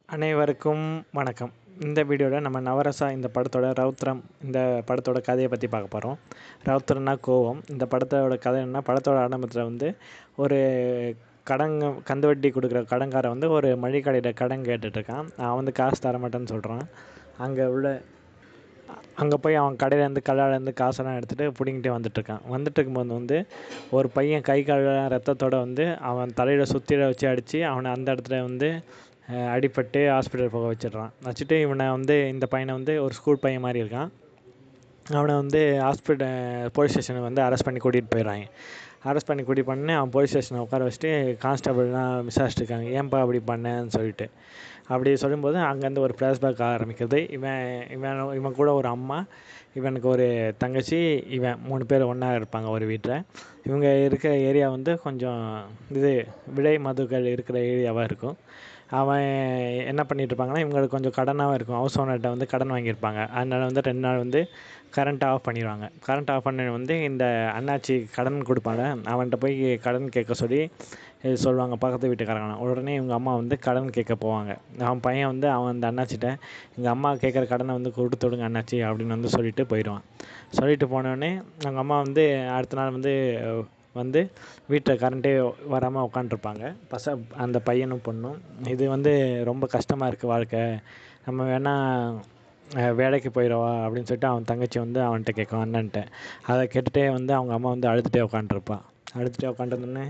அனைவருக்கும் வணக்கம் இந்த வீடியோவில் நம்ம நவரசா இந்த படத்தோட ரவுத்ரம் இந்த படத்தோட கதையை பற்றி பார்க்க போகிறோம் ரவுத்ரம்னா கோவம் இந்த படத்தோட கதை என்ன படத்தோட ஆரம்பத்தில் வந்து ஒரு கடங்க கந்து வட்டி கொடுக்குற கடன்காரன் வந்து ஒரு மளிகை கடையில் கடன் கேட்டுட்ருக்கான் அவன் வந்து காசு தர மாட்டேன்னு சொல்கிறான் அங்கே உள்ள அங்கே போய் அவன் கடையிலேருந்து கல்லாலேருந்து காசெல்லாம் எடுத்துகிட்டு பிடிங்கிட்டு வந்துட்டுருக்கான் வந்துட்டு இருக்கும்போது வந்து ஒரு பையன் கை காலெல்லாம் ரத்தத்தோடு வந்து அவன் தலையில் சுத்தியில வச்சு அடித்து அவனை அந்த இடத்துல வந்து அஹ், அடிபட்டு ஹாஸ்பிட்டல் போக வச்சிடுறான் வச்சுட்டு இவனை வந்து இந்த பையனை வந்து ஒரு ஸ்கூல் பையன் மாதிரி இருக்கான் அவனை வந்து ஹாஸ்பிட்டல் போலீஸ் ஸ்டேஷனுக்கு வந்து அரெஸ்ட் பண்ணி கூட்டிகிட்டு போயிடுறாங்க அரெஸ்ட் பண்ணி கூட்டிட்டு பண்ணி அவன் போலீஸ் ஸ்டேஷனை உட்கார வச்சுட்டு கான்ஸ்டபிள்லாம் விசாரிச்சுட்டு இருக்காங்க ஏன்பா அப்படி பண்ணேன்னு சொல்லிட்டு அப்படி சொல்லும்போது அங்கேருந்து ஒரு ஃப்ளாஷ்பேக் ஆரம்பிக்குது இவன் இவன் இவன் கூட ஒரு அம்மா இவனுக்கு ஒரு தங்கச்சி இவன் மூணு பேர் ஒன்றா இருப்பாங்க ஒரு வீட்டில் இவங்க இருக்கிற ஏரியா வந்து கொஞ்சம் இது விடை மதுக்கள் இருக்கிற ஏரியாவாக இருக்கும் அவன் என்ன பண்ணிட்டு இருப்பாங்கன்னா இவங்களுக்கு கொஞ்சம் கடனாகவும் இருக்கும் ஹவுஸ் ஓனர்கிட்ட வந்து கடன் வாங்கியிருப்பாங்க அதனால வந்து ரெண்டு நாள் வந்து கரண்ட் ஆஃப் பண்ணிடுவாங்க கரண்ட் ஆஃப் பண்ண வந்து இந்த அண்ணாச்சி கடன் கொடுப்பாங்க அவன்கிட்ட போய் கடன் கேட்க சொல்லி இது சொல்லுவாங்க பக்கத்து வீட்டுக்காரங்க உடனே இவங்க அம்மா வந்து கடன் கேட்க போவாங்க அவன் பையன் வந்து அவன் அந்த அண்ணாச்சிட்ட எங்கள் அம்மா கேட்குற கடனை வந்து கொடுத்து விடுங்க அண்ணாச்சி அப்படின்னு வந்து சொல்லிட்டு போயிடுவான் சொல்லிட்டு போனோடனே அவங்க அம்மா வந்து அடுத்த நாள் வந்து வந்து வீட்டில் கரண்ட்டே வராமல் உட்காண்ட்ருப்பாங்க பச அந்த பையனும் பொண்ணும் இது வந்து ரொம்ப கஷ்டமாக இருக்குது வாழ்க்கை நம்ம வேணால் அஹ், வேலைக்கு போயிடவா அப்படின்னு சொல்லிட்டு அவன் தங்கச்சி வந்து அவன்கிட்ட கேட்கும் அண்ணன்ட்ட அதை கேட்டுகிட்டே வந்து அவங்க அம்மா வந்து அழுதுகிட்டே உட்காண்ட்ருப்பா அழுதுகிட்டே உட்காந்துருந்தோடனே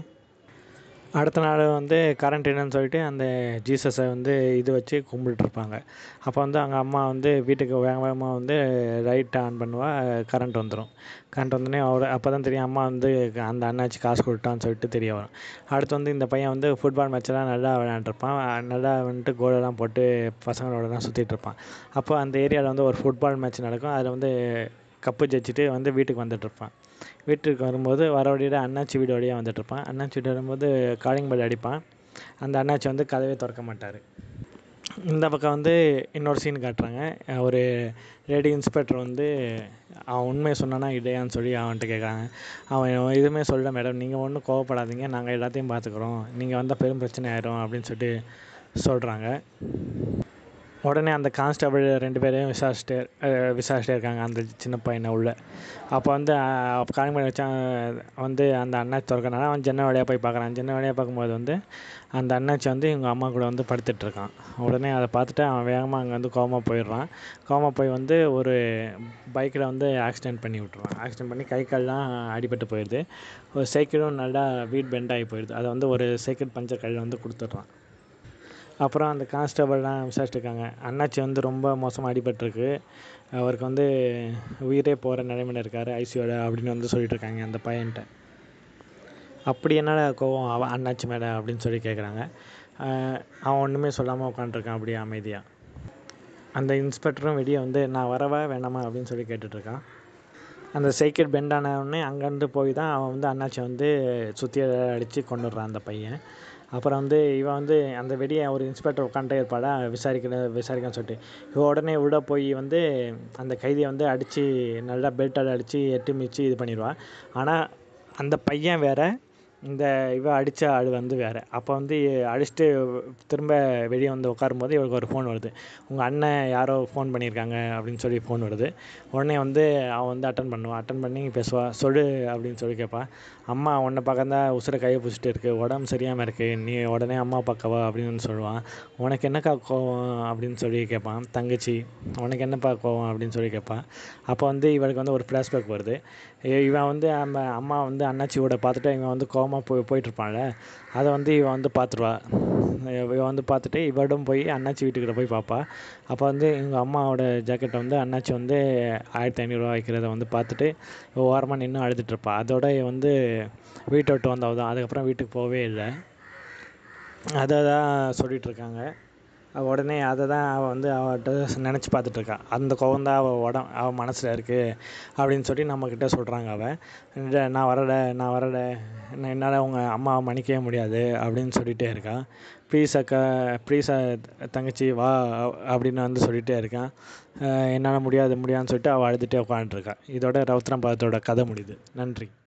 அடுத்த நாள் வந்து கரண்ட் இல்லைன்னு சொல்லிட்டு அந்த ஜீசஸை வந்து இது வச்சு கும்பிட்டுருப்பாங்க அப்போ வந்து அவங்க அம்மா வந்து வீட்டுக்கு வேக வேகமாக வந்து லைட் ஆன் பண்ணுவா கரண்ட் வந்துடும் கரண்ட் வந்தோடனே அவர் அப்போ தான் தெரியும் அம்மா வந்து அந்த அண்ணாச்சி காசு கொடுத்தான்னு சொல்லிட்டு தெரிய வரும் அடுத்து வந்து இந்த பையன் வந்து ஃபுட்பால் மேட்செல்லாம் நல்லா விளையாண்டுருப்பான் நல்லா வந்துட்டு கோலெல்லாம் போட்டு பசங்களோடலாம் சுற்றிட்டு இருப்பான் அப்போ அந்த ஏரியாவில் வந்து ஒரு ஃபுட்பால் மேட்ச் நடக்கும் அதில் வந்து கப்பு ஜெயிச்சிட்டு வந்து வீட்டுக்கு வந்துட்டுருப்பான் வீட்டுக்கு வரும்போது வர வழியில் அண்ணாச்சி வீடு வழியாக வந்துட்டுருப்பான் அண்ணாச்சி வீடு வரும்போது காலிங் பெல் அடிப்பான் அந்த அண்ணாச்சி வந்து கதவே திறக்க மாட்டார் இந்த பக்கம் வந்து இன்னொரு சீன் காட்டுறாங்க அஹ் ஒரு லேடி இன்ஸ்பெக்டர் வந்து அவன் உண்மையை சொன்னானா இல்லையான்னு சொல்லி அவன்கிட்ட கேட்குறாங்க அவன் எதுவுமே சொல்லல மேடம் நீங்கள் ஒன்றும் கோவப்படாதீங்க நாங்கள் எல்லாத்தையும் பார்த்துக்குறோம் நீங்கள் வந்தால் பெரும் பிரச்சனை ஆயிரும் அப்படின்னு சொல்லிட்டு சொல்கிறாங்க உடனே அந்த கான்ஸ்டபிள் ரெண்டு பேரையும் விசாரிச்சுட்டு அஹ் விசாரிச்சுட்டே இருக்காங்க அந்த சின்ன பையனை உள்ள அப்போ வந்து காலிமணி வச்சா வந்து அந்த அண்ணாச்சி திறக்கனால அவன் ஜன்னல் வழியாக போய் பார்க்குறான் ஜன்னல் வழியாக பார்க்கும்போது வந்து அந்த அண்ணாச்சி வந்து இவங்க அம்மா கூட வந்து படுத்துட்டு இருக்கான் உடனே அதை பார்த்துட்டு அவன் வேகமாக அங்கே வந்து கோமா போயிடுறான் கோமா போய் வந்து ஒரு பைக்கில் வந்து ஆக்சிடென்ட் பண்ணி விட்டுறான் ஆக்சிடென்ட் பண்ணி கை கால்லாம் அடிபட்டு போயிடுது ஒரு சைக்கிளும் நல்லா வீட் பெண்ட் ஆகி போயிடுது அதை வந்து ஒரு சைக்கிள் பஞ்சர் கல்லில் வந்து கொடுத்துட்றான் அப்புறம் அந்த கான்ஸ்டபிள்லாம் விசாரிச்சுட்டு இருக்காங்க அண்ணாச்சி வந்து ரொம்ப மோசமாக அடிபட்டிருக்கு அவருக்கு வந்து உயிரே போகிற நிலைமையில் இருக்கார் ஐசியோட அப்படின்னு வந்து சொல்லிட்டு இருக்காங்க அந்த பையன்கிட்ட அப்படி என்னடா கோவம் அவன் அண்ணாச்சி மேலே அப்படின்னு சொல்லி கேட்குறாங்க அவன் ஒன்றுமே சொல்லாமல் உட்காண்ட்ருக்கான் அப்படியே அமைதியாக அந்த இன்ஸ்பெக்டரும் வெளியே வந்து நான் வரவா வேணாமா அப்படின்னு சொல்லி கேட்டுட்ருக்கான் அந்த சைக்கிள் பெண்ட் ஆன உடனே அங்கேருந்து போய் தான் அவன் வந்து அண்ணாச்சி வந்து சுற்றி அடித்து கொண்டுடுறான் அந்த பையன் அப்புறம் வந்து இவன் வந்து அந்த வெளியே ஒரு இன்ஸ்பெக்டர் உட்காந்துட்டே இருப்பாடா விசாரிக்கிற விசாரிக்கன்னு சொல்லிட்டு இவன் உடனே உள்ள போய் வந்து அந்த கைதியை வந்து அடித்து நல்லா பெல்ட்டால் அடித்து எட்டு மிச்சு இது பண்ணிடுவான் ஆனால் அந்த பையன் வேற இந்த இவ அடித்த ஆள் வந்து வேறு அப்போ வந்து அடிச்சுட்டு திரும்ப வெளியே வந்து உட்காரும்போது இவளுக்கு ஒரு ஃபோன் வருது உங்கள் அண்ணன் யாரோ ஃபோன் பண்ணியிருக்காங்க அப்படின்னு சொல்லி ஃபோன் வருது உடனே வந்து அவன் வந்து அட்டன் பண்ணுவான் அட்டன் பண்ணி பேசுவா சொல்லு அப்படின்னு சொல்லி கேட்பான் அம்மா உன்னை பார்க்க தான் உசுரை கையை பிடிச்சிட்டு இருக்கு உடம்பு சரியாமல் இருக்குது நீ உடனே அம்மா பார்க்கவா அப்படின்னு வந்து சொல்லுவான் உனக்கு என்னக்கா கோவம் அப்படின்னு சொல்லி கேட்பான் தங்கச்சி உனக்கு என்னப்பா கோவம் அப்படின்னு சொல்லி கேட்பான் அப்போ வந்து இவளுக்கு வந்து ஒரு ஃப்ளாஷ்பேக் வருது இ- இவன் வந்து நம்ம அம்மா வந்து அண்ணாச்சியோட பார்த்துட்டு இவன் வந்து கோவமாக போய் போயிட்டுருப்பான்ல அதை வந்து இவன் வந்து பார்த்துருவா இவன் வந்து பார்த்துட்டு இவடும் போய் அண்ணாச்சி வீட்டுக்கிட்ட போய் பார்ப்பா அப்போ வந்து எங்கள் அம்மாவோட ஜாக்கெட்டை வந்து அண்ணாச்சி வந்து ஆயிரத்தி ஐநூறுரூவா வைக்கிறத வந்து பார்த்துட்டு இவ ஓரமாக நின்று அழுதுட்ருப்பா அதோட இவ வந்து வீட்டை விட்டு வந்தவ தான் அதுக்கப்புறம் வீட்டுக்கு போகவே இல்லை அதை தான் சொல்லிட்டு இருக்காங்க அவ உடனே அதை தான் அவள் வந்து அவட்ட நினச்சி பார்த்துட்டு இருக்கா அந்த கோவம் தான் அவள் உடம் அவள் மனசில் இருக்குது அப்படின்னு சொல்லி நம்மக்கிட்ட சொல்கிறாங்க அவள் இல்லை நான் வரலை நான் வரலை நான் என்னால் உங்கள் அம்மாவை மன்னிக்கவே முடியாது அப்படின்னு சொல்லிகிட்டே இருக்கா ப்ளீஸ் அக்கா ப்ளீஸ் தங்கச்சி வா அப்படின்னு வந்து சொல்லிகிட்டே இருக்கான் என்னால் முடியாது முடியாதுன்னு சொல்லிட்டு அவள் அழுதுகிட்டே உட்காந்துருக்கா இதோட ரவுத்ரம் பதத்தோட கதை முடியுது நன்றி